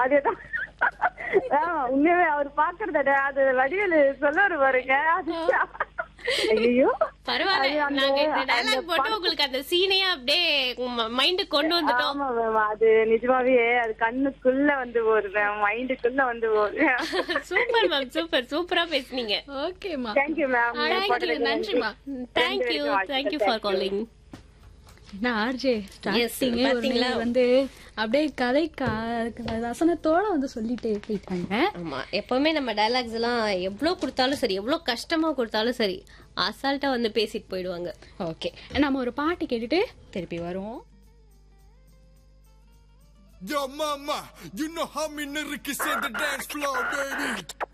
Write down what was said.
அதேதான் ஆமா, உண்மையாவே அவர் பாக்குறத அது வடிவேலு சொல்லுவாரு பாருங்க அது ஐயோ பரவாயில்ல அது அந்த- நாங்க இந்த அந்த டயலாக் போட்டு உங்களுக்கு அந்த சீனையே அப்படியே மைண்டு கொண்டு வந்துட்டோம் ஆமா மேம் அது நிஜமாவே அது கண்ணுக்குள்ள வந்து ஒரு மைண்டுக்குள்ள வந்து ஒரு சூப்பர் மேம் சூப்பர் சூப்பரா பேசுனீங்க ஓகேமா தேங்க்யூ மேம் தேங்க்யூ நன்றிமா தேங்க்யூ தேங்க்யூ ஃபார் காலிங் என்ன ஆர்ஜே ஸ்டார்டிங் பாத்தீங்களா? வந்து அப்படியே கதை கா- வசனத்தோட வந்து சொல்லிட்டே போயிட்டாங்க ஆமா எப்பவுமே நம்ம டயலாக்ஸ் எல்லாம் எவ்வளவு கொடுத்தாலும் சரி எவ்வளவு கஷ்டமா கொடுத்தாலும் சரி அசால்ட்டா வந்து பேசிட்டு போயிடுவாங்க ஓகே நம்ம ஒரு பாட்டு கேட்டுட்டு திருப்பி வருவோம் Yo, mama, you know how me nigga can set the dance floor, baby.